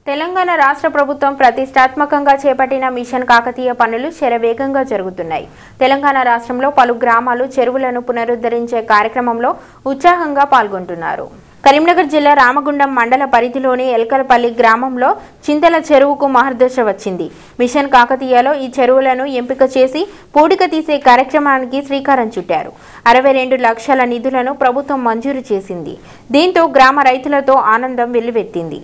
తెలంగాణ రాష్ట్ర ప్రభుత్వం ప్రతిష్టాత్మకంగా చేపట్టిన మిషన్ కాకతీయ పనులు శరవేగంగా జరుగుతున్నాయి తెలంగాణ రాష్ట్రంలో పలు గ్రామాలు చెరువులను పునరుద్ధరించే కార్యక్రమంలో ఉత్సాహంగా పాల్గొంటున్నారు కరీంనగర్ జిల్లా రామగుండం మండల పరిధిలోని ఎల్కలపల్లి గ్రామంలో చింతల చెరువుకు మహర్దశ వచ్చింది మిషన్ కాకతీయలో ఈ చెరువులను ఎంపిక చేసి పూడిక తీసే కార్యక్రమానికి శ్రీకారం చుట్టారు అరవై రెండు లక్షల నిధులను ప్రభుత్వం మంజూరు చేసింది దీంతో గ్రామ రైతులతో ఆనందం వెల్లువెత్తింది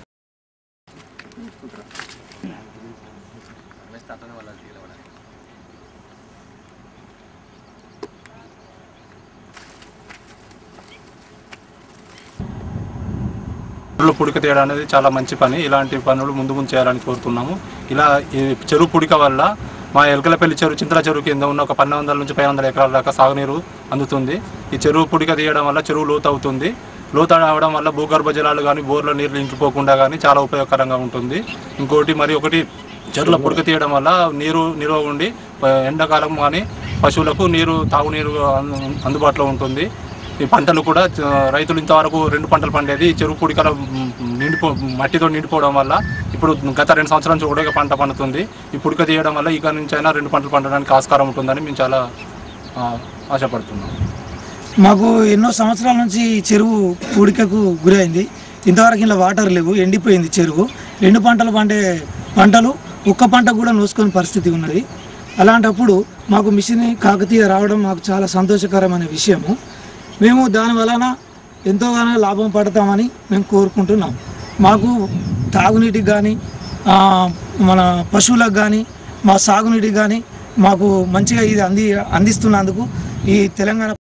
చెరువులో పుడిక తీయడం అనేది చాలా మంచి పని ఇలాంటి పనులు ముందు ముందు చేయాలని కోరుతున్నాము ఇలా ఈ చెరువు పుడిక వల్ల మా ఎలకలపల్లి చెరువు చింతల చెరువు కింద ఉన్న ఒక పన్నెండు వందల నుంచి పది వందల ఎకరాల దాకా సాగునీరు అందుతుంది ఈ చెరువు పుడిక తీయడం వల్ల చెరువు లోతు అవుతుంది లోతు అవడం వల్ల భూగర్భ జలాలు కానీ బోర్ల నీరు ఇంకిపోకుండా కానీ చాలా ఉపయోగకరంగా ఉంటుంది ఇంకోటి మరి ఒకటి చెరువుల పుడిక తీయడం వల్ల నీరు నిల్వ ఉండి ప- ఎండాకాలం కానీ పశువులకు నీరు తాగునీరు అందు- అందుబాటులో ఉంటుంది ఈ పంటలు కూడా చ- రైతులు ఇంతవరకు రెండు పంటలు పండేది ఈ చెరువు పుడికల మ్, నిండిపో మట్టితో నిండిపోవడం వల్ల ఇప్పుడు గత రెండు సంవత్సరాల నుంచి ఒకటే పంట పండుతుంది ఈ పుడిక తీయడం వల్ల ఇక నుంచి అయినా రెండు పంటలు పండడానికి ఆస్కారం ఉంటుందని మేము చాలా ఆ, ఆశపడుతున్నాం మాకు ఎన్నో సంవత్సరాల నుంచి ఈ చెరువు పూడికకు గురైంది ఇంతవరకు ఇలా వాటర్ లేవు ఎండిపోయింది చెరువు రెండు పంటలు పండే పంటలు ఒక్క పంట కూడా నూసుకొని పరిస్థితి ఉన్నది అలాంటప్పుడు మాకు మిషన్ కాకతీయ రావడం మాకు చాలా సంతోషకరమైన విషయము మేము దాని వలన ఎంతోగానో లాభం పడతామని మేము కోరుకుంటున్నాం మాకు తాగునీటికి కానీ మన పశువులకు కానీ మా సాగునీటికి కానీ మాకు మంచిగా ఇది అంది అందిస్తున్నందుకు ఈ తెలంగాణ